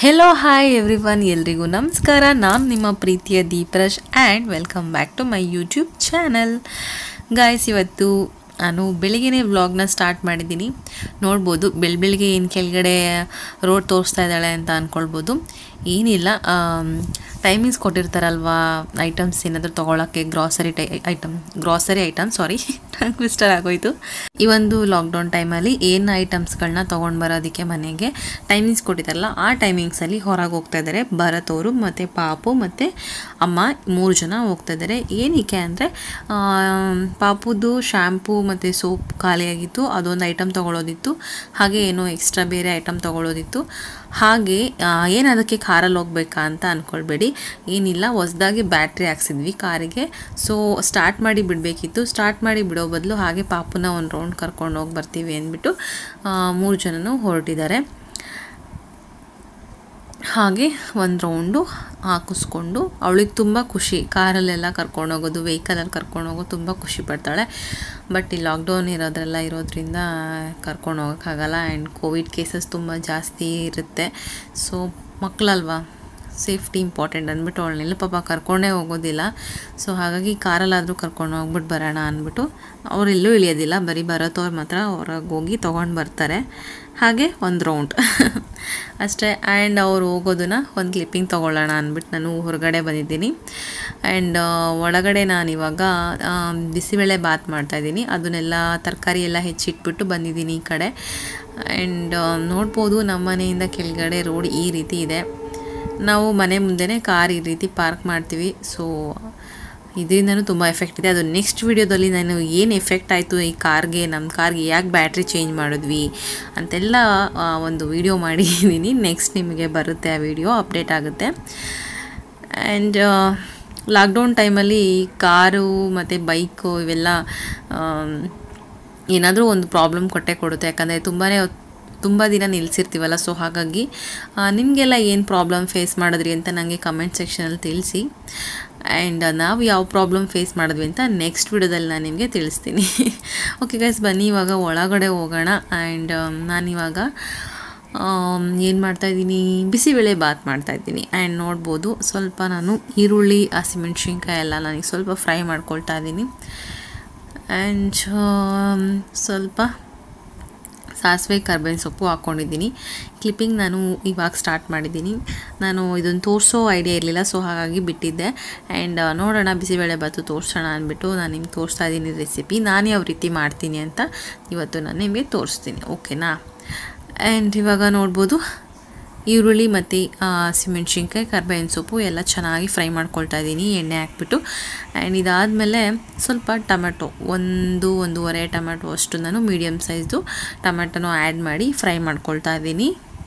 hello hi every one ಎಲ್ರಿಗೂ ನಮಸ್ಕಾರ ನಾನು ನಿಮ್ಮ ಪ್ರೀತಿಯ ದೀಪ್ರಶ್ and welcome back to my YouTube channel guys ಇವತ್ತು ನಾನು ಬೆಳಿಗ್ಗೆನೇ ವ್ಲಾಗ್ನ ಸ್ಟಾರ್ಟ್ ಮಾಡಿದ್ದೀನಿ ನೋಡ್ಬೋದು ಬೆಳ ಬೆಳಿಗ್ಗೆ ಏನು ಕೆಳಗಡೆ ರೋಡ್ ತೋರಿಸ್ತಾ ಇದ್ದಾಳೆ ಅಂತ ಅಂದ್ಕೊಳ್ಬೋದು ಏನಿಲ್ಲ ಟೈಮಿಂಗ್ಸ್ ಕೊಟ್ಟಿರ್ತಾರಲ್ವಾ ಐಟಮ್ಸ್ ಏನಾದರೂ ತೊಗೊಳಕ್ಕೆ ಗ್ರಾಸರಿ ಟೈ item grocery item sorry twister ಆಗೋಯ್ತು ಈ ಒಂದು ಲಾಕ್ಡೌನ್ ಟೈಮಲ್ಲಿ ಏನು ಐಟಮ್ಸ್ಗಳನ್ನ ತೊಗೊಂಡು ಬರೋದಕ್ಕೆ ಮನೆಗೆ ಟೈಮಿಂಗ್ಸ್ ಕೊಟ್ಟಿದ್ದಾರಲ್ಲ ಆ ಟೈಮಿಂಗ್ಸಲ್ಲಿ ಹೊರಗೆ ಹೋಗ್ತಾ ಇದ್ದಾರೆ ಭರತ್ ಅವರು ಮತ್ತು ಪಾಪು ಮತ್ತು ಅಮ್ಮ ಮೂರು ಜನ ಹೋಗ್ತಾ ಇದ್ದಾರೆ ಏನಕ್ಕೆ ಅಂದರೆ ಪಾಪುದು ಶ್ಯಾಂಪು ಮತ್ತು ಸೋಪ್ ಖಾಲಿಯಾಗಿತ್ತು ಅದೊಂದು ಐಟಮ್ ತೊಗೊಳೋದಿತ್ತು ಹಾಗೆ ಏನೋ ಎಕ್ಸ್ಟ್ರಾ ಬೇರೆ ಐಟಮ್ ತೊಗೊಳೋದಿತ್ತು ಹಾಗೆ ಏನು ಅದಕ್ಕೆ ಕಾರಲ್ಲಿ ಹೋಗ್ಬೇಕಾ ಅಂತ ಅಂದ್ಕೊಳ್ಬೇಡಿ ಏನಿಲ್ಲ ಹೊಸ್ದಾಗಿ ಬ್ಯಾಟ್ರಿ ಹಾಕ್ಸಿದ್ವಿ ಕಾರಿಗೆ ಸೊ ಸ್ಟಾರ್ಟ್ ಮಾಡಿ ಬಿಡಬೇಕಿತ್ತು ಸ್ಟಾರ್ಟ್ ಮಾಡಿ ಬಿಡೋ ಬದಲು ಹಾಗೆ ಪಾಪುನ ಒಂದು ರೌಂಡ್ ಕರ್ಕೊಂಡು ಹೋಗಿ ಬರ್ತೀವಿ ಅಂದ್ಬಿಟ್ಟು ಮೂರು ಜನನೂ ಹೊರಟಿದ್ದಾರೆ ಹಾಗೆ ಒಂದು ರೌಂಡು ಹಾಕಿಸ್ಕೊಂಡು ಅವಳಿಗೆ ತುಂಬ ಖುಷಿ ಕಾರಲ್ಲೆಲ್ಲ ಕರ್ಕೊಂಡು ಹೋಗೋದು ವೆಹಿಕಲಲ್ಲಿ ಕರ್ಕೊಂಡು ಹೋಗೋದು ತುಂಬ ಖುಷಿ ಪಡ್ತಾಳೆ ಬಟ್ ಈ ಲಾಕ್ಡೌನ್ ಇರೋದ್ರೆಲ್ಲ ಇರೋದ್ರಿಂದ ಕರ್ಕೊಂಡು ಹೋಗೋಕ್ಕಾಗಲ್ಲ ಆ್ಯಂಡ್ ಕೋವಿಡ್ ಕೇಸಸ್ ತುಂಬ ಜಾಸ್ತಿ ಇರುತ್ತೆ ಸೊ ಮಕ್ಕಳಲ್ವಾ ಸೇಫ್ಟಿ ಇಂಪಾರ್ಟೆಂಟ್ ಅಂದ್ಬಿಟ್ಟು ಅವಳನ್ನೆಲ್ಲ ಪಾಪ ಕರ್ಕೊಂಡೇ ಹೋಗೋದಿಲ್ಲ ಸೊ ಹಾಗಾಗಿ ಕಾರಲ್ಲಾದರೂ ಕರ್ಕೊಂಡು ಹೋಗ್ಬಿಟ್ಟು ಬರೋಣ ಅಂದ್ಬಿಟ್ಟು ಅವರೆಲ್ಲೂ ಇಳಿಯೋದಿಲ್ಲ ಬರೀ ಬರೋತವ್ರು ಮಾತ್ರ ಹೊರಗೆ ಹೋಗಿ ತೊಗೊಂಡು ಬರ್ತಾರೆ ಹಾಗೆ ಒಂದು ರೌಂಡ್ ಅಷ್ಟೇ ಆ್ಯಂಡ್ ಅವ್ರು ಹೋಗೋದನ್ನ ಒಂದು ಕ್ಲಿಪ್ಪಿಂಗ್ ತೊಗೊಳ್ಳೋಣ ಅಂದ್ಬಿಟ್ಟು ನಾನು ಹೊರಗಡೆ ಬಂದಿದ್ದೀನಿ ಆ್ಯಂಡ್ ಒಳಗಡೆ ನಾನಿವಾಗ ಬಿಸಿಬೇಳೆ ಬಾತ್ ಮಾಡ್ತಾಯಿದ್ದೀನಿ ಅದನ್ನೆಲ್ಲ ತರಕಾರಿ ಎಲ್ಲ ಹೆಚ್ಚಿಟ್ಬಿಟ್ಟು ಬಂದಿದ್ದೀನಿ ಈ ಕಡೆ ಆ್ಯಂಡ್ ನೋಡ್ಬೋದು ನಮ್ಮ ಮನೆಯಿಂದ ಕೆಳಗಡೆ ರೋಡ್ ಈ ರೀತಿ ಇದೆ ನಾವು ಮನೆ ಮುಂದೆನೇ ಕಾರ್ ಈ ರೀತಿ ಪಾರ್ಕ್ ಮಾಡ್ತೀವಿ ಸೊ ಇದರಿಂದನೂ ತುಂಬ ಎಫೆಕ್ಟ್ ಇದೆ ಅದು ನೆಕ್ಸ್ಟ್ ವೀಡಿಯೋದಲ್ಲಿ ನಾನು ಏನು ಎಫೆಕ್ಟ್ ಆಯಿತು ಈ ಕಾರ್ಗೆ ನಮ್ಮ ಕಾರ್ಗೆ ಯಾಕೆ ಬ್ಯಾಟ್ರಿ ಚೇಂಜ್ ಮಾಡಿದ್ವಿ ಅಂತೆಲ್ಲ ಒಂದು ವಿಡಿಯೋ ಮಾಡಿದ್ದೀನಿ ನೆಕ್ಸ್ಟ್ ನಿಮಗೆ ಬರುತ್ತೆ ಆ ವಿಡಿಯೋ ಅಪ್ಡೇಟ್ ಆಗುತ್ತೆ ಆ್ಯಂಡ್ ಲಾಕ್ಡೌನ್ ಟೈಮಲ್ಲಿ ಕಾರು ಮತ್ತು ಬೈಕು ಇವೆಲ್ಲ ಏನಾದರೂ ಒಂದು ಪ್ರಾಬ್ಲಮ್ ಕೊಟ್ಟೆ ಕೊಡುತ್ತೆ ಯಾಕಂದರೆ ತುಂಬಾ ತುಂಬ ದಿನ ನಿಲ್ಲಿಸಿರ್ತೀವಲ್ಲ ಸೊ ಹಾಗಾಗಿ ನಿಮಗೆಲ್ಲ ಏನು ಪ್ರಾಬ್ಲಮ್ ಫೇಸ್ ಮಾಡಿದ್ರಿ ಅಂತ ನನಗೆ ಕಮೆಂಟ್ ಸೆಕ್ಷನಲ್ಲಿ ತಿಳಿಸಿ ಆ್ಯಂಡ್ ನಾವು ಯಾವ ಪ್ರಾಬ್ಲಮ್ ಫೇಸ್ ಮಾಡಿದ್ವಿ ಅಂತ ನೆಕ್ಸ್ಟ್ ವಿಡಿಯೋದಲ್ಲಿ ನಾನು ನಿಮಗೆ ತಿಳಿಸ್ತೀನಿ ಓಕೆ ಗೈಸ್ ಬನ್ನಿ ಇವಾಗ ಒಳಗಡೆ ಹೋಗೋಣ ಆ್ಯಂಡ್ ನಾನಿವಾಗ ಏನು ಮಾಡ್ತಾಯಿದ್ದೀನಿ ಬಿಸಿಬೇಳೆ ಬಾತ್ ಮಾಡ್ತಾಯಿದ್ದೀನಿ ಆ್ಯಂಡ್ ನೋಡ್ಬೋದು ಸ್ವಲ್ಪ ನಾನು ಈರುಳ್ಳಿ ಹಸಿಮೆಣ್ಸಿನ್ಕಾಯಿ ಎಲ್ಲ ನನಗೆ ಸ್ವಲ್ಪ ಫ್ರೈ ಮಾಡ್ಕೊಳ್ತಾ ಇದ್ದೀನಿ ಆ್ಯಂಡ್ ಸ್ವಲ್ಪ ಸಾಸಿವೆ ಕರ್ಬೇವಿನ ಸೊಪ್ಪು ಹಾಕ್ಕೊಂಡಿದ್ದೀನಿ ಕ್ಲಿಪ್ಪಿಂಗ್ ನಾನು ಇವಾಗ ಸ್ಟಾರ್ಟ್ ಮಾಡಿದ್ದೀನಿ ನಾನು ಇದನ್ನು ತೋರಿಸೋ ಐಡಿಯಾ ಇರಲಿಲ್ಲ ಸೊ ಹಾಗಾಗಿ ಬಿಟ್ಟಿದ್ದೆ ಆ್ಯಂಡ್ ನೋಡೋಣ ಬಿಸಿಬೇಳೆ ಬಾತು ತೋರಿಸೋಣ ಅಂದ್ಬಿಟ್ಟು ನಾನು ನಿಮ್ಗೆ ತೋರಿಸ್ತಾ ಇದ್ದೀನಿ ರೆಸಿಪಿ ನಾನು ಯಾವ ರೀತಿ ಮಾಡ್ತೀನಿ ಅಂತ ಇವತ್ತು ನಾನು ನಿಮಗೆ ತೋರಿಸ್ತೀನಿ ಓಕೆನಾ ಆ್ಯಂಡ್ ಇವಾಗ ನೋಡ್ಬೋದು ಈರುಳ್ಳಿ ಮತ್ತು ಹಸಿಮೆಣ್ಸಿನ್ಕಾಯಿ ಕರ್ಬೇವಿನ ಸೊಪ್ಪು ಎಲ್ಲ ಚೆನ್ನಾಗಿ ಫ್ರೈ ಮಾಡ್ಕೊಳ್ತಾ ಇದ್ದೀನಿ ಎಣ್ಣೆ ಹಾಕ್ಬಿಟ್ಟು ಆ್ಯಂಡ್ ಇದಾದಮೇಲೆ ಸ್ವಲ್ಪ ಟೊಮೆಟೊ ಒಂದು ಒಂದೂವರೆ ಟೊಮೆಟೊ ಅಷ್ಟು ನಾನು ಮೀಡಿಯಮ್ ಸೈಜ್ದು ಟೊಮೆಟೊನೂ ಆ್ಯಡ್ ಮಾಡಿ ಫ್ರೈ ಮಾಡ್ಕೊಳ್ತಾ ಇದ್ದೀನಿ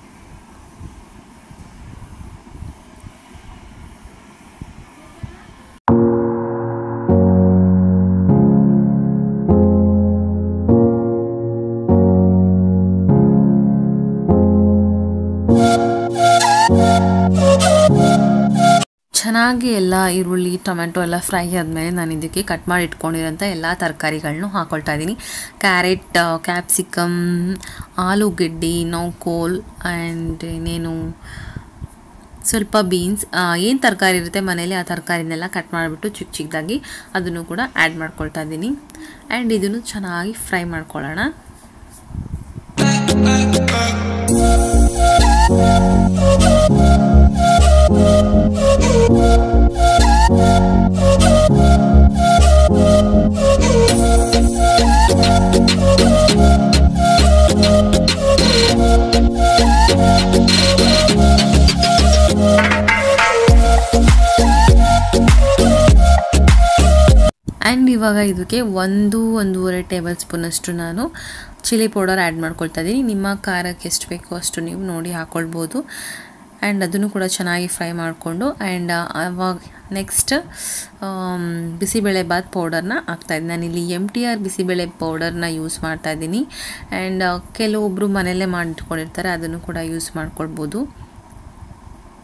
ಚೆನ್ನಾಗಿ ಎಲ್ಲ ಈರುಳ್ಳಿ ಟೊಮೆಟೊ ಎಲ್ಲ ಫ್ರೈ ಆದಮೇಲೆ ನಾನು ಇದಕ್ಕೆ ಕಟ್ ಮಾಡಿ ಇಟ್ಕೊಂಡಿರೋಂಥ ಎಲ್ಲ ತರಕಾರಿಗಳನ್ನೂ ಹಾಕ್ಕೊಳ್ತಾ ಇದ್ದೀನಿ ಕ್ಯಾರೆಟ್ ಕ್ಯಾಪ್ಸಿಕಮ್ ಆಲೂಗೆಡ್ಡೆ ನೌಕೋಲ್ ಆ್ಯಂಡ್ ಇನ್ನೇನು ಸ್ವಲ್ಪ ಬೀನ್ಸ್ ಏನು ತರಕಾರಿ ಇರುತ್ತೆ ಮನೇಲಿ ಆ ತರಕಾರಿನೆಲ್ಲ ಕಟ್ ಮಾಡಿಬಿಟ್ಟು ಚಿಕ್ಕ ಚಿಕ್ಕದಾಗಿ ಅದನ್ನು ಕೂಡ ಆ್ಯಡ್ ಮಾಡ್ಕೊಳ್ತಾ ಇದ್ದೀನಿ ಆ್ಯಂಡ್ ಇದನ್ನು ಚೆನ್ನಾಗಿ ಫ್ರೈ ಮಾಡ್ಕೊಳ್ಳೋಣ ಆ್ಯಂಡ್ ಇವಾಗ ಇದಕ್ಕೆ ಒಂದು ಒಂದೂವರೆ ಟೇಬಲ್ ಸ್ಪೂನಷ್ಟು ನಾನು ಚಿಲ್ಲಿ ಪೌಡರ್ ಆ್ಯಡ್ ಮಾಡ್ಕೊಳ್ತಾ ಇದ್ದೀನಿ ನಿಮ್ಮ ಖಾರಕ್ಕೆ ಎಷ್ಟು ಬೇಕೋ ಅಷ್ಟು ನೀವು ನೋಡಿ ಹಾಕ್ಕೊಳ್ಬೋದು ಆ್ಯಂಡ್ ಅದನ್ನು ಕೂಡ ಚೆನ್ನಾಗಿ ಫ್ರೈ ಮಾಡಿಕೊಂಡು ಆ್ಯಂಡ್ ಅವಾಗ ನೆಕ್ಸ್ಟ್ ಬಿಸಿಬೇಳೆ ಬಾತ್ ಪೌಡರ್ನ ಹಾಕ್ತಾಯಿದ್ದೀನಿ ನಾನಿಲ್ಲಿ ಎಮ್ ಟಿ ಆರ್ ಬಿಸಿಬೇಳೆ ಪೌಡರ್ನ ಯೂಸ್ ಮಾಡ್ತಾಯಿದ್ದೀನಿ ಆ್ಯಂಡ್ ಕೆಲವೊಬ್ಬರು ಮನೆಯಲ್ಲೇ ಮಾಡಿಟ್ಕೊಂಡಿರ್ತಾರೆ ಅದನ್ನು ಕೂಡ ಯೂಸ್ ಮಾಡ್ಕೊಳ್ಬೋದು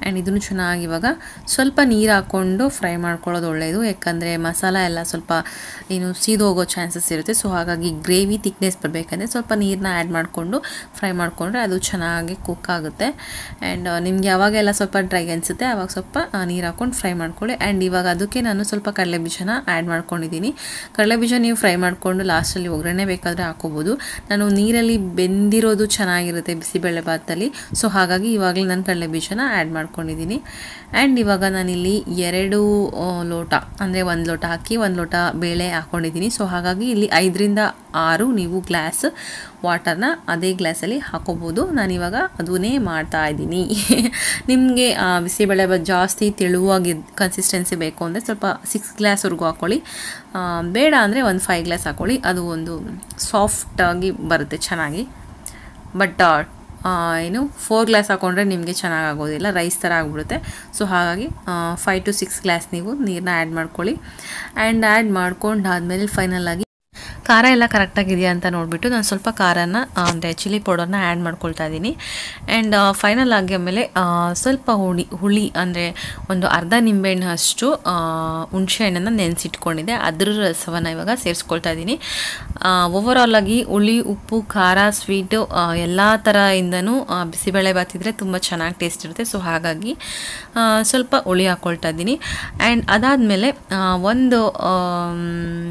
ಆ್ಯಂಡ್ ಇದನ್ನು ಚೆನ್ನಾಗಿ ಇವಾಗ ಸ್ವಲ್ಪ ನೀರು ಹಾಕ್ಕೊಂಡು ಫ್ರೈ ಮಾಡ್ಕೊಳ್ಳೋದು ಒಳ್ಳೆಯದು ಯಾಕಂದರೆ ಮಸಾಲ ಎಲ್ಲ ಸ್ವಲ್ಪ ಏನು ಸೀದು ಹೋಗೋ ಚಾನ್ಸಸ್ ಇರುತ್ತೆ ಸೊ ಹಾಗಾಗಿ ಗ್ರೇವಿ ತಿಕ್ನೆಸ್ ಬರಬೇಕಂದ್ರೆ ಸ್ವಲ್ಪ ನೀರನ್ನ ಆ್ಯಡ್ ಮಾಡಿಕೊಂಡು ಫ್ರೈ ಮಾಡಿಕೊಂಡ್ರೆ ಅದು ಚೆನ್ನಾಗಿ ಕುಕ್ ಆಗುತ್ತೆ ಆ್ಯಂಡ್ ನಿಮ್ಗೆ ಯಾವಾಗೆಲ್ಲ ಸ್ವಲ್ಪ ಡ್ರೈ ಅನಿಸುತ್ತೆ ಆವಾಗ ಸ್ವಲ್ಪ ನೀರು ಹಾಕ್ಕೊಂಡು ಫ್ರೈ ಮಾಡ್ಕೊಳ್ಳಿ ಆ್ಯಂಡ್ ಇವಾಗ ಅದಕ್ಕೆ ನಾನು ಸ್ವಲ್ಪ ಕಡಲೆ ಬೀಜನ ಆ್ಯಡ್ ಮಾಡ್ಕೊಂಡಿದ್ದೀನಿ ಕಡಲೆ ಬೀಜ ನೀವು ಫ್ರೈ ಮಾಡಿಕೊಂಡು ಲಾಸ್ಟಲ್ಲಿ ಒಗ್ಗರಣೆ ಬೇಕಾದರೆ ಹಾಕೋಬೋದು ನಾನು ನೀರಲ್ಲಿ ಬೆಂದಿರೋದು ಚೆನ್ನಾಗಿರುತ್ತೆ ಬಿಸಿಬೇಳೆ ಭಾತಲ್ಲಿ ಸೊ ಹಾಗಾಗಿ ಇವಾಗಲೇ ನಾನು ಕಡಲೆ ಬೀಜನ ಆ್ಯಡ್ ಮಾಡ್ಕೊಂಡಿದ್ದೀನಿ ಆ್ಯಂಡ್ ಇವಾಗ ನಾನಿಲ್ಲಿ ಎರಡು ಆ, ಲೋಟ ಅಂದರೆ ಒಂದು ಲೋಟ ಹಾಕಿ ಒಂದು ಲೋಟ ಬೇಳೆ ಹಾಕ್ಕೊಂಡಿದ್ದೀನಿ ಸೊ ಹಾಗಾಗಿ ಇಲ್ಲಿ ಐದರಿಂದ ಆರು ನೀವು ಗ್ಲಾಸ್ ವಾಟರ್ನ ಅದೇ ಗ್ಲಾಸಲ್ಲಿ ಹಾಕೋಬೋದು ನಾನಿವಾಗ ಅದನ್ನೇ ಮಾಡ್ತಾ ಇದ್ದೀನಿ ನಿಮಗೆ ಬಿಸಿಬೇಳೆ ಭಾತ್ ಜಾಸ್ತಿ ತೆಳುವಾಗಿ ಕನ್ಸಿಸ್ಟೆನ್ಸಿ ಬೇಕು ಅಂದರೆ ಸ್ವಲ್ಪ ಸಿಕ್ಸ್ ಗ್ಲಾಸ್ವರೆಗೂ ಹಾಕ್ಕೊಳ್ಳಿ ಆ, ಬೇಡ ಅಂದರೆ ಒಂದು ಫೈವ್ ಗ್ಲಾಸ್ ಹಾಕ್ಕೊಳ್ಳಿ ಅದು ಒಂದು ಸಾಫ್ಟಾಗಿ ಬರುತ್ತೆ ಚೆನ್ನಾಗಿ ಬಟ್ ಏನು ಫೋರ್ ಗ್ಲಾಸ್ ಹಾಕೊಂಡ್ರೆ ನಿಮಗೆ ಚೆನ್ನಾಗಿ ಆಗೋದಿಲ್ಲ ರೈಸ್ ಥರ ಆಗಿಬಿಡುತ್ತೆ ಸೊ ಹಾಗಾಗಿ ಫೈವ್ ಟು ಸಿಕ್ಸ್ ಗ್ಲಾಸ್ ನೀವು ನೀರನ್ನ ಆ್ಯಡ್ ಮಾಡ್ಕೊಳ್ಳಿ ಆ್ಯಂಡ್ ಆ್ಯಡ್ ಮಾಡ್ಕೊಂಡಾದ್ಮೇಲೆ ಫೈನಲ್ ಆಗಿ ಖಾರ ಎಲ್ಲ ಕರೆಕ್ಟಾಗಿದೆಯಾ ಅಂತ ನೋಡಿಬಿಟ್ಟು ನಾನು ಸ್ವಲ್ಪ ಖಾರನ ಅಂದರೆ ಚಿಲ್ಲಿ ಪೌಡರ್ನ ಆ್ಯಡ್ ಮಾಡ್ಕೊಳ್ತಾ ಇದ್ದೀನಿ ಆ್ಯಂಡ್ ಫೈನಲ್ ಆಗಿ ಆಮೇಲೆ ಆ, ಸ್ವಲ್ಪ ಹುಳಿ ಹುಳಿ ಅಂದರೆ ಒಂದು ಅರ್ಧ ನಿಂಬೆಹಣ್ಣು ಅಷ್ಟು ಹುಣಸೆ ಹಣ್ಣನ್ನು ನೆನೆಸಿಟ್ಕೊಂಡಿದ್ದೆ ಅದ್ರ ರಸವನ್ನು ಇವಾಗ ಸೇರಿಸ್ಕೊಳ್ತಾ ಇದ್ದೀನಿ ಓವರಾಲ್ ಆಗಿ ಹುಳಿ ಉಪ್ಪು ಖಾರ ಸ್ವೀಟು ಎಲ್ಲ ಥರದಿಂದನೂ ಬಿಸಿಬೇಳೆ ಬಾತಿದ್ರೆ ತುಂಬ ಚೆನ್ನಾಗಿ ಟೇಸ್ಟ್ ಇರುತ್ತೆ ಸೊ ಹಾಗಾಗಿ ಆ, ಸ್ವಲ್ಪ ಹುಳಿ ಹಾಕ್ಕೊಳ್ತಾ ಇದ್ದೀನಿ ಆ್ಯಂಡ್ ಅದಾದಮೇಲೆ ಒಂದು ಆಮ್,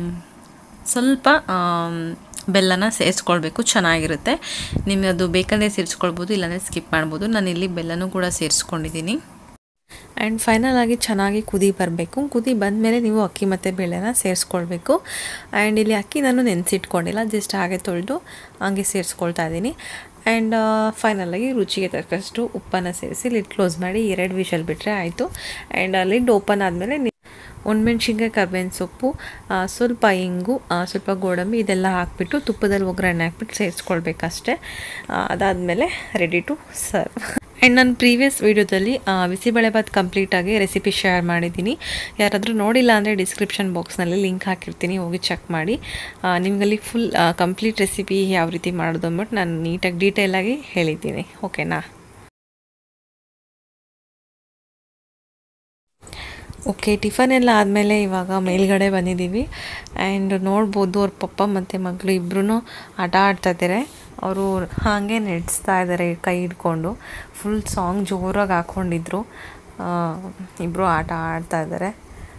ಸ್ವಲ್ಪ ಆಮ್, ಬೆಲ್ಲನ ಸೇರಿಸ್ಕೊಳ್ಬೇಕು ಚೆನ್ನಾಗಿರುತ್ತೆ ನಿಮಗೆ ಅದು ಬೇಕಂದರೆ ಸೇರಿಸ್ಕೊಳ್ಬೋದು ಇಲ್ಲಾಂದರೆ ಸ್ಕಿಪ್ ಮಾಡ್ಬೋದು ನಾನಿಲ್ಲಿ ಬೆಲ್ಲನೂ ಕೂಡ ಸೇರಿಸ್ಕೊಂಡಿದ್ದೀನಿ ಆ್ಯಂಡ್ ಫೈನಲ್ ಆಗಿ ಚೆನ್ನಾಗಿ ಕುದಿ ಬರಬೇಕು ಕುದಿ ಬಂದಮೇಲೆ ನೀವು ಅಕ್ಕಿ ಮತ್ತು ಬೇಳೆನ ಸೇರಿಸ್ಕೊಳ್ಬೇಕು ಆ್ಯಂಡ್ ಇಲ್ಲಿ ಅಕ್ಕಿ ನಾನು ನೆನೆಸಿಟ್ಕೊಂಡಿಲ್ಲ ಜಸ್ಟ್ ಹಾಗೆ ತೊಳೆದು ಹಂಗೆ ಸೇರಿಸ್ಕೊಳ್ತಾ ಇದ್ದೀನಿ ಆ್ಯಂಡ್ ಫೈನಲಾಗಿ ರುಚಿಗೆ ತಕ್ಕಷ್ಟು ಉಪ್ಪನ್ನು ಸೇರಿಸಿ ಲಿಡ್ ಕ್ಲೋಸ್ ಮಾಡಿ ಎರಡು ವಿಷಲ್ ಬಿಟ್ಟರೆ ಆಯಿತು ಆ್ಯಂಡ್ ಲಿಡ್ ಓಪನ್ ಆದಮೇಲೆ ಒಣಮೆಣ್ಸಿನ್ಕಾಯಿ ಕರ್ಬೇವಿನ ಸೊಪ್ಪು ಆ, ಸ್ವಲ್ಪ ಇಂಗು ಆ, ಸ್ವಲ್ಪ ಗೋಡಂಬಿ ಇದೆಲ್ಲ ಹಾಕ್ಬಿಟ್ಟು ತುಪ್ಪದಲ್ಲಿ ಒಗ್ಗರಣೆ ಹಾಕ್ಬಿಟ್ಟು ಸೇರಿಸ್ಕೊಳ್ಬೇಕಷ್ಟೆ ಅದಾದಮೇಲೆ ರೆಡಿ ಟು ಸರ್ವ್ ಆ್ಯಂಡ್ ನಾನು ಪ್ರೀವಿಯಸ್ ವೀಡಿಯೋದಲ್ಲಿ ಬಿಸಿಬೇಳೆಭಾತ್ ಕಂಪ್ಲೀಟಾಗಿ ರೆಸಿಪಿ ಶೇರ್ ಮಾಡಿದ್ದೀನಿ ಯಾರಾದರೂ ನೋಡಿಲ್ಲ ಅಂದರೆ ಡಿಸ್ಕ್ರಿಪ್ಷನ್ ಬಾಕ್ಸ್ನಲ್ಲಿ ಲಿಂಕ್ ಹಾಕಿರ್ತೀನಿ ಹೋಗಿ ಚೆಕ್ ಮಾಡಿ ಆ, ನಿಮಗಲ್ಲಿ ಫುಲ್ ಕಂಪ್ಲೀಟ್ ರೆಸಿಪಿ ಯಾವ ರೀತಿ ಮಾಡೋದು ಅಂದ್ಬಿಟ್ಟು ನಾನು ನೀಟಾಗಿ ಡೀಟೇಲಾಗಿ ಹೇಳಿದ್ದೀನಿ ಓಕೆನಾ ಓಕೆ ಟಿಫನ್ ಎಲ್ಲ ಆದಮೇಲೆ ಇವಾಗ ಮೇಲ್ಗಡೆ ಬಂದಿದ್ದೀವಿ ಆ್ಯಂಡ್ ನೋಡ್ಬೋದು ಅವ್ರ ಪಪ್ಪ ಮತ್ತು ಮಗಳು ಇಬ್ಬರೂ ಆಟ ಆಡ್ತಾ ಇದ್ದಾರೆ ಅವರು ಹಾಗೆ ನಡೆಸ್ತಾ ಇದ್ದಾರೆ ಕೈ ಹಿಡ್ಕೊಂಡು ಫುಲ್ ಸಾಂಗ್ ಜೋರಾಗಿ ಹಾಕ್ಕೊಂಡಿದ್ರು ಇಬ್ಬರು ಆಟ ಆಡ್ತಾ ಇದ್ದಾರೆ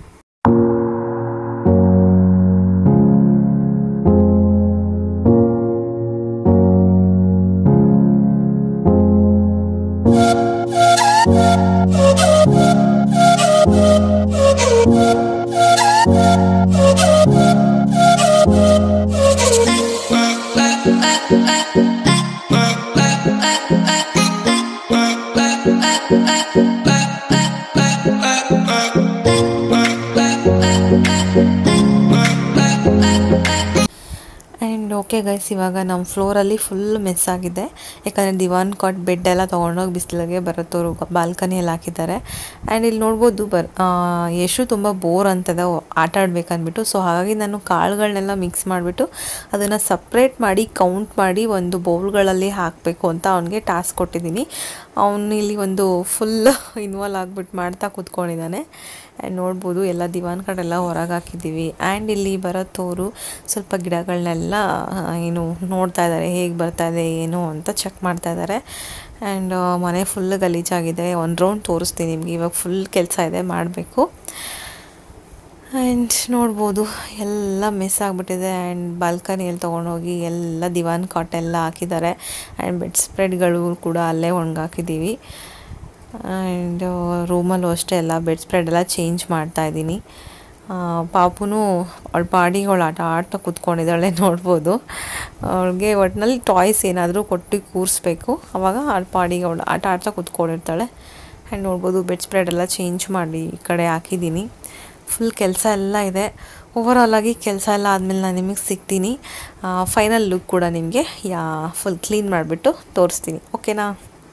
ಆ್ಯಂಡ್ ಓಕೆ ಗೈಸ್ ಇವಾಗ ನಮ್ಮ ಫ್ಲೋರಲ್ಲಿ ಫುಲ್ ಮೆಸ್ ಆಗಿದೆ ಯಾಕಂದರೆ ದಿವಾನ್ ಕಾಟ್ ಬೆಡ್ ಎಲ್ಲ ತೊಗೊಂಡೋಗಿ ಬಿಸಿಲಿಗೆ ಬರುತ್ತವರು ಬಾಲ್ಕನಿಯಲ್ಲಿ ಹಾಕಿದ್ದಾರೆ ಆ್ಯಂಡ್ ಇಲ್ಲಿ ನೋಡ್ಬೋದು ಬರ್ ಯಶು ತುಂಬ ಬೋರ್ ಅಂತದ ಆಟ ಆಡ್ಬೇಕಂದ್ಬಿಟ್ಟು ಸೊ ಹಾಗಾಗಿ ನಾನು ಕಾಳುಗಳನ್ನೆಲ್ಲ ಮಿಕ್ಸ್ ಮಾಡಿಬಿಟ್ಟು ಅದನ್ನು ಸಪ್ರೇಟ್ ಮಾಡಿ ಕೌಂಟ್ ಮಾಡಿ ಒಂದು ಬೌಲ್ಗಳಲ್ಲಿ ಹಾಕಬೇಕು ಅಂತ ಅವನಿಗೆ ಟಾಸ್ಕ್ ಕೊಟ್ಟಿದ್ದೀನಿ ಅವನು ಇಲ್ಲಿ ಒಂದು ಫುಲ್ ಇನ್ವಾಲ್ವ್ ಆಗಿಬಿಟ್ಟು ಮಾಡ್ತಾ ಕೂತ್ಕೊಂಡಿದ್ದಾನೆ ಆ್ಯಂಡ್ ನೋಡ್ಬೋದು ಎಲ್ಲ ದಿವಾನ್ ಕಡೆಲ್ಲ ಹೊರಗೆ ಹಾಕಿದ್ದೀವಿ ಆ್ಯಂಡ್ ಇಲ್ಲಿ ಬರೋತ್ತವರು ಸ್ವಲ್ಪ ಗಿಡಗಳನ್ನೆಲ್ಲ ಏನು ನೋಡ್ತಾ ಇದ್ದಾರೆ ಹೇಗೆ ಬರ್ತಾ ಇದೆ ಏನು ಅಂತ ಚೆಕ್ ಮಾಡ್ತಾ ಇದ್ದಾರೆ ಆ್ಯಂಡ್ ಮನೆ ಫುಲ್ ಗಲೀಜಾಗಿದೆ ಒಂದು ರೌಂಡ್ ತೋರಿಸ್ತೀನಿ ನಿಮಗೆ ಇವಾಗ ಫುಲ್ ಕೆಲಸ ಇದೆ ಮಾಡಬೇಕು ಆ್ಯಂಡ್ ನೋಡ್ಬೋದು ಎಲ್ಲ ಮಿಸ್ ಆಗಿಬಿಟ್ಟಿದೆ ಆ್ಯಂಡ್ ಬಾಲ್ಕನಿಯಲ್ಲಿ ತೊಗೊಂಡೋಗಿ ಎಲ್ಲ ದಿವಾನ್ ಕಾಟ್ ಎಲ್ಲ ಹಾಕಿದ್ದಾರೆ ಆ್ಯಂಡ್ ಬೆಡ್ ಸ್ಪ್ರೆಡ್ಗಳು ಕೂಡ ಅಲ್ಲೇ ಒಣಗಾಕಿದ್ದೀವಿ ಆ್ಯಂಡ್ ರೂಮಲ್ಲೂ ಅಷ್ಟೇ ಎಲ್ಲ ಬೆಡ್ ಸ್ಪ್ರೆಡ್ ಎಲ್ಲ ಚೇಂಜ್ ಮಾಡ್ತಾ ಇದ್ದೀನಿ ಪಾಪುನು ಅವಳ ಪಾಡಿಗೆ ಅವಳು ಆಟ ಆಡ್ತಾ ಕೂತ್ಕೊಂಡಿದ್ದಾಳೆ ನೋಡ್ಬೋದು ಅವಳಿಗೆ ಒಟ್ಟಿನಲ್ಲಿ ಟಾಯ್ಸ್ ಏನಾದರೂ ಕೊಟ್ಟು ಕೂರಿಸ್ಬೇಕು ಅವಾಗ ಅವಳ ಪಾಡಿಗೆ ಅವಳು ಆಟ ಆಡ್ತಾ ಕೂತ್ಕೊಂಡಿರ್ತಾಳೆ ಆ್ಯಂಡ್ ನೋಡ್ಬೋದು ಬೆಡ್ ಸ್ಪ್ರೆಡ್ ಎಲ್ಲ ಚೇಂಜ್ ಮಾಡಿ ಈ ಕಡೆ ಹಾಕಿದ್ದೀನಿ ಫುಲ್ ಕೆಲಸ ಎಲ್ಲ ಇದೆ ಓವರಾಲ್ ಆಗಿ ಕೆಲಸ ಎಲ್ಲ ಆದಮೇಲೆ ನಾನು ನಿಮಗೆ ಸಿಗ್ತೀನಿ ಫೈನಲ್ ಲುಕ್ ಕೂಡ ನಿಮಗೆ ಯಾ ಫುಲ್ ಕ್ಲೀನ್ ಮಾಡಿಬಿಟ್ಟು ತೋರಿಸ್ತೀನಿ ಓಕೆನಾ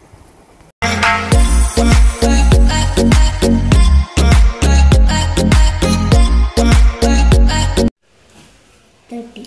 ತರ್ಟಿ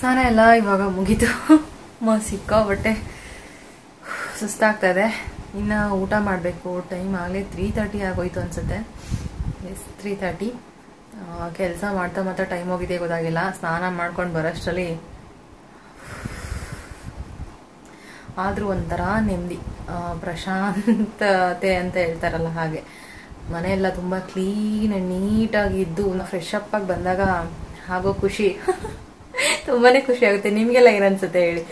ಸ್ನಾನ ಎಲ್ಲ ಇವಾಗ ಮುಗೀತು ಮ ಸಿಕ್ಕಾಬಟ್ಟೆ ಸುಸ್ತಾಗ್ತಾ ಇದೆ ಇನ್ನು ಊಟ ಮಾಡಬೇಕು ಟೈಮ್ ಆಗಲೇ ತ್ರೀ ತರ್ಟಿ ಆಗೋಯ್ತು ಅನಿಸುತ್ತೆ ಎಸ್ ತ್ರೀ ತರ್ಟಿ ಕೆಲಸ ಮಾಡ್ತಾ ಮಾಡ್ತಾ ಟೈಮ್ ಹೋಗಿದೆ ಗೊತ್ತಾಗಿಲ್ಲ ಸ್ನಾನ ಮಾಡ್ಕೊಂಡು ಬರೋಷ್ಟರಲ್ಲಿ ಆದರೂ ಒಂಥರ ನೆಮ್ಮದಿ ಆ, ಪ್ರಶಾಂತತೆ ಅಂತ ಹೇಳ್ತಾರಲ್ಲ ಹಾಗೆ ಮನೆಯೆಲ್ಲ ತುಂಬ ಕ್ಲೀನ್ ಆ್ಯಂಡ್ ನೀಟಾಗಿ ಇದ್ದು ಫ್ರೆಶ್ ಅಪ್ ಆಗಿ ಬಂದಾಗ ಆಗೋ ಖುಷಿ ತುಂಬಾ ಖುಷಿ ಆಗುತ್ತೆ ನಿಮಗೆಲ್ಲ ಏನನ್ಸುತ್ತೆ ಹೇಳಿ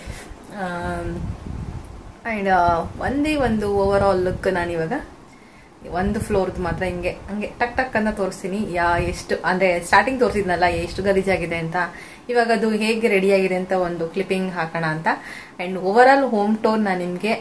ಆ್ಯಂಡ್ ಒಂದೇ ಒಂದು ಓವರ್ ಆಲ್ ಲುಕ್ ನಾನಿವಾಗ ಒಂದು ಫ್ಲೋರ್ದು ಮಾತ್ರ ಹಿಂಗೆ ಹಂಗೆ ಟಕ್ ಟಕ್ ಅಂತ ತೋರಿಸ್ತೀನಿ ಯಾ ಎಷ್ಟು ಅಂದರೆ ಸ್ಟಾರ್ಟಿಂಗ್ ತೋರಿಸಿದ್ನಲ್ಲ ಎಷ್ಟು ಗಲೀಜಾಗಿದೆ ಅಂತ ಇವಾಗ ಅದು ಹೇಗೆ ರೆಡಿಯಾಗಿದೆ ಅಂತ ಒಂದು ಕ್ಲಿಪ್ಪಿಂಗ್ ಹಾಕೋಣ ಅಂತ and overall home tour ನಾನು ನಿಮಗೆ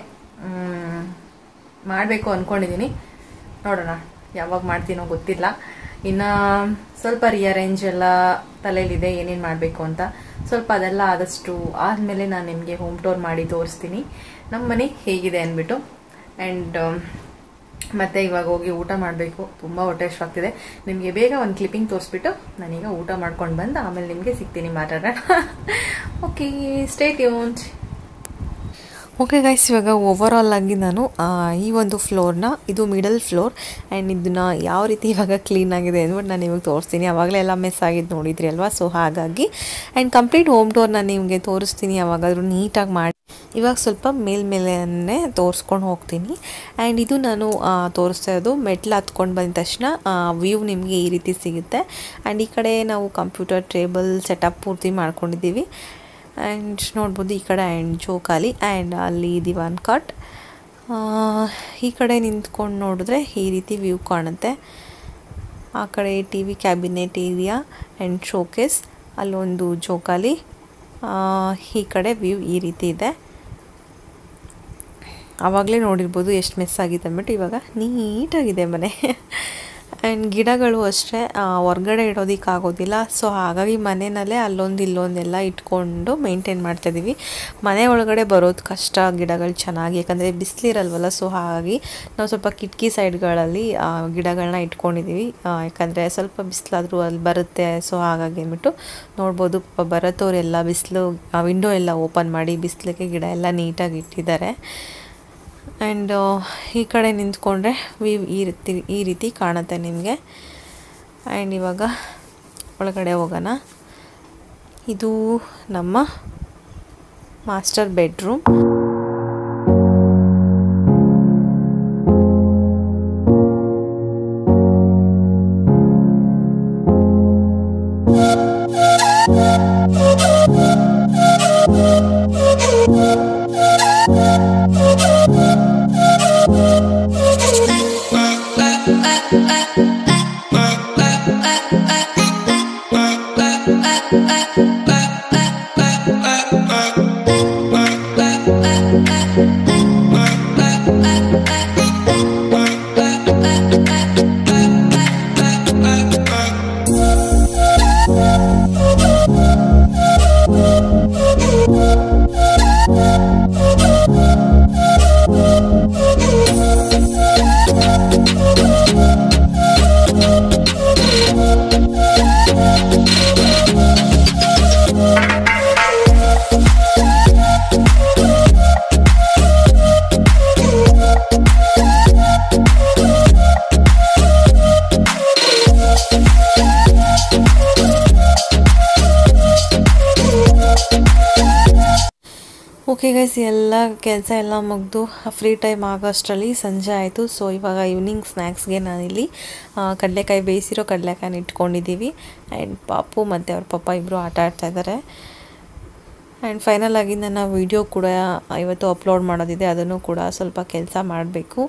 ಮಾಡಬೇಕು ಅಂದ್ಕೊಂಡಿದ್ದೀನಿ ನೋಡೋಣ ಯಾವಾಗ ಮಾಡ್ತೀನೋ ಗೊತ್ತಿಲ್ಲ ಇನ್ನು ಸ್ವಲ್ಪ ರಿಯರೇಂಜ್ ಎಲ್ಲ ತಲೆಯಲ್ಲಿದೆ ಏನೇನು ಮಾಡಬೇಕು ಅಂತ ಸ್ವಲ್ಪ ಅದೆಲ್ಲ ಆದಷ್ಟು ಆದಮೇಲೆ ನಾನು ನಿಮಗೆ ಹೋಮ್ ಟೋರ್ ಮಾಡಿ ತೋರಿಸ್ತೀನಿ ನಮ್ಮ ಮನೆ ಹೇಗಿದೆ ಅಂದ್ಬಿಟ್ಟು ಆ್ಯಂಡ್ ಮತ್ತೆ ಇವಾಗ ಹೋಗಿ ಊಟ ಮಾಡಬೇಕು ತುಂಬ ಹೊಟ್ಟೆ ಆಗ್ತಿದೆ ನಿಮಗೆ ಬೇಗ ಒಂದು ಕ್ಲಿಪ್ಪಿಂಗ್ ತೋರಿಸ್ಬಿಟ್ಟು ನಾನೀಗ ಊಟ ಮಾಡ್ಕೊಂಡು ಬಂದು ಆಮೇಲೆ ನಿಮಗೆ ಸಿಗ್ತೀನಿ ಮಾತಾಡೋಣ okay stay tunes okay guys ಇವಾಗ ಓವರ್ ಆಲ್ ಆಗಿ ನಾನು ಆ, ಈ ಒಂದು ಫ್ಲೋರ್ನ ಇದು ಮಿಡಲ್ ಫ್ಲೋರ್ ಆ್ಯಂಡ್ ಇದನ್ನ ಯಾವ ರೀತಿ ಇವಾಗ ಕ್ಲೀನ್ ಆಗಿದೆ ಅಂದ್ಬಿಟ್ಟು ನಾನು ನಿಮಗೆ ತೋರಿಸ್ತೀನಿ ಆವಾಗಲೇ ಎಲ್ಲ ಮಿಸ್ ಆಗಿದ್ದು ನೋಡಿದ್ರಿ ಅಲ್ವಾ ಸೊ ಹಾಗಾಗಿ ಆ್ಯಂಡ್ ಕಂಪ್ಲೀಟ್ ಹೋಮ್ ಟೂರ್ ನಾನು ನಿಮಗೆ ತೋರಿಸ್ತೀನಿ ಯಾವಾಗಾದರೂ ನೀಟಾಗಿ ಮಾಡಿ ಇವಾಗ ಸ್ವಲ್ಪ ಮೇಲ್ಮೇಲೆ ತೋರಿಸ್ಕೊಂಡು ಹೋಗ್ತೀನಿ ಆ್ಯಂಡ್ ಇದು ನಾನು ಆ, ತೋರಿಸ್ತಾ ಇರೋದು ಮೆಟ್ಲು ಹತ್ಕೊಂಡು ಬಂದ ತಕ್ಷಣ ವ್ಯೂ ನಿಮಗೆ ಈ ರೀತಿ ಸಿಗುತ್ತೆ ಆ್ಯಂಡ್ ಈ ಕಡೆ ನಾವು ಕಂಪ್ಯೂಟರ್ ಟೇಬಲ್ ಸೆಟಪ್ ಪೂರ್ತಿ ಮಾಡ್ಕೊಂಡಿದ್ದೀವಿ ಆ್ಯಂಡ್ ನೋಡ್ಬೋದು ಈ ಕಡೆ ಆ್ಯಂಡ್ ಜೋಕಾಲಿ ಆ್ಯಂಡ್ ಅಲ್ಲಿ ದಿವಾನ್ ಕಾಟ್ ಈ ಕಡೆ ನಿಂತ್ಕೊಂಡು ನೋಡಿದ್ರೆ ಈ ರೀತಿ ವ್ಯೂ ಕಾಣುತ್ತೆ ಆ ಕಡೆ T V cabinet area and showcase ಅಲ್ಲೊಂದು ಜೋಕಾಲಿ ಆ, ಈ ಕಡೆ ವ್ಯೂ ಈ ರೀತಿ ಇದೆ ಆವಾಗಲೇ ನೋಡಿರ್ಬೋದು ಎಷ್ಟು ಮಿಸ್ ಆಗಿದೆ ಅಂದ್ಬಿಟ್ಟು ಇವಾಗ ನೀಟಾಗಿದೆ ಮನೆ ಆ್ಯಂಡ್ ಗಿಡಗಳು ಅಷ್ಟೇ ಆ, ಹೊರ್ಗಡೆ ಇಡೋದಕ್ಕಾಗೋದಿಲ್ಲ ಸೊ ಹಾಗಾಗಿ ಮನೆಯಲ್ಲೇ ಅಲ್ಲೊಂದು ಇಲ್ಲೊಂದೆಲ್ಲ ಇಟ್ಕೊಂಡು ಮೇಂಟೈನ್ ಮಾಡ್ತಾಯಿದ್ದೀವಿ ಮನೆ ಒಳಗಡೆ ಬರೋದು ಕಷ್ಟ ಗಿಡಗಳು ಚೆನ್ನಾಗಿ ಯಾಕಂದರೆ ಬಿಸಿಲಿರಲ್ವಲ್ಲ ಸೊ ಹಾಗಾಗಿ ನಾವು ಸ್ವಲ್ಪ ಕಿಟಕಿ ಸೈಡ್ಗಳಲ್ಲಿ ಆ, ಗಿಡಗಳನ್ನ ಇಟ್ಕೊಂಡಿದ್ದೀವಿ ಆ, ಯಾಕಂದರೆ ಸ್ವಲ್ಪ ಬಿಸಿಲಾದರೂ ಅಲ್ಲಿ ಬರುತ್ತೆ ಸೊ ಹಾಗಾಗಿ ಅಂದ್ಬಿಟ್ಟು ನೋಡ್ಬೋದು ಪಾಪ ಬರತ್ತವರೆಲ್ಲ ಬಿಸಿಲು ವಿಂಡೋ ಎಲ್ಲ ಓಪನ್ ಮಾಡಿ ಬಿಸಿಲಿಗೆ ಗಿಡ ಎಲ್ಲ ನೀಟಾಗಿ ಇಟ್ಟಿದ್ದಾರೆ ಆ್ಯಂಡ್ ಈ ಕಡೆ ನಿಂತ್ಕೊಂಡ್ರೆ ವಿ ಈ ರೀತಿ ಈ ರೀತಿ ಕಾಣುತ್ತೆ ನಿಮಗೆ ಆ್ಯಂಡ್ ಇವಾಗ ಒಳಗಡೆ ಹೋಗೋಣ ಇದು ನಮ್ಮ ಮಾಸ್ಟರ್ ಬೆಡ್ರೂಮ್ ಓಕೆ ಗೈಸ್ ಎಲ್ಲ ಕೆಲಸ ಎಲ್ಲ ಮುಗಿದು ಫ್ರೀ ಟೈಮ್ ಆಗೋಷ್ಟರಲ್ಲಿ ಸಂಜೆ ಆಯಿತು ಸೊ ಇವಾಗ ಈವ್ನಿಂಗ್ ಸ್ನ್ಯಾಕ್ಸ್ಗೆ ನಾನಿಲ್ಲಿ ಆ, ಕಡಲೆಕಾಯಿ ಬೇಯಿಸಿರೋ ಕಡಲೆಕಾಯಿನ ಇಟ್ಕೊಂಡಿದ್ದೀವಿ ಆ್ಯಂಡ್ ಪಾಪು ಮತ್ತು ಅವ್ರ ಪಪ್ಪ ಇಬ್ಬರು ಆಟ ಆಡ್ತಾ ಇದ್ದಾರೆ ಆ್ಯಂಡ್ ಫೈನಲ್ ಆಗಿ ನನ್ನ ವಿಡಿಯೋ ಕೂಡ ಇವತ್ತು ಅಪ್ಲೋಡ್ ಮಾಡೋದಿದೆ ಅದನ್ನು ಕೂಡ ಸ್ವಲ್ಪ ಕೆಲಸ ಮಾಡಬೇಕು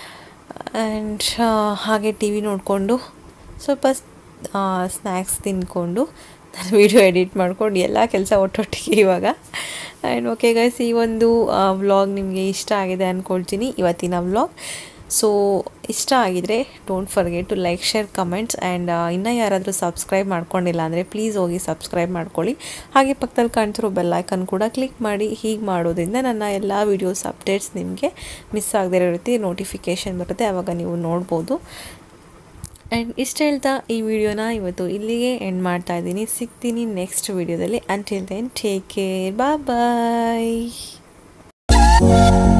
ಆ್ಯಂಡ್ ಹಾಗೆ ಟಿ ವಿ ನೋಡಿಕೊಂಡು ಸ್ವಲ್ಪ ಸ್ನ್ಯಾಕ್ಸ್ ತಿಂದ್ಕೊಂಡು ನಾನು ವಿಡಿಯೋ ಎಡಿಟ್ ಮಾಡ್ಕೊಂಡು ಎಲ್ಲ ಕೆಲಸ ಒಟ್ಟೊಟ್ಟಿಗೆ ಇವಾಗ ಆ್ಯಂಡ್ ಓಕೆ ಗೈಸ್ ಈ ಒಂದು ವ್ಲಾಗ್ ನಿಮಗೆ ಇಷ್ಟ ಆಗಿದೆ ಅಂದ್ಕೊಳ್ತೀನಿ ಇವತ್ತಿನ ವ್ಲಾಗ್ ಸೊ ಇಷ್ಟ ಆಗಿದರೆ don't forget to like share comments and ಇನ್ನೂ ಯಾರಾದರೂ ಸಬ್ಸ್ಕ್ರೈಬ್ ಮಾಡ್ಕೊಂಡಿಲ್ಲ ಅಂದರೆ ಪ್ಲೀಸ್ ಹೋಗಿ ಸಬ್ಸ್ಕ್ರೈಬ್ ಮಾಡ್ಕೊಳ್ಳಿ ಹಾಗೆ ಪಕ್ಕದಲ್ಲಿ ಕಾಣ್ತಿರೋ ಬೆಲ್ ಐಕನ್ ಕೂಡ ಕ್ಲಿಕ್ ಮಾಡಿ ಹೀಗೆ ಮಾಡೋದ್ರಿಂದ ನನ್ನ ಎಲ್ಲ ವೀಡಿಯೋಸ್ ಅಪ್ಡೇಟ್ಸ್ ನಿಮಗೆ ಮಿಸ್ ಆಗದೇ ಇರೋ ರೀತಿ ನೋಟಿಫಿಕೇಷನ್ ಬರುತ್ತೆ ಆವಾಗ ನೀವು ನೋಡ್ಬೋದು ಆ್ಯಂಡ್ ಇಷ್ಟ ಹೇಳ್ತಾ ಈ ವಿಡಿಯೋನ ಇವತ್ತು ಇಲ್ಲಿಗೆ ಎಂಡ್ ಮಾಡ್ತಾ ಇದ್ದೀನಿ ಸಿಗ್ತೀನಿ ನೆಕ್ಸ್ಟ್ ವಿಡಿಯೋದಲ್ಲಿ ಅಂಟಿಲ್ ದೆನ್ ಟೇಕ್ ಕೇರ್ ಬಾಯ್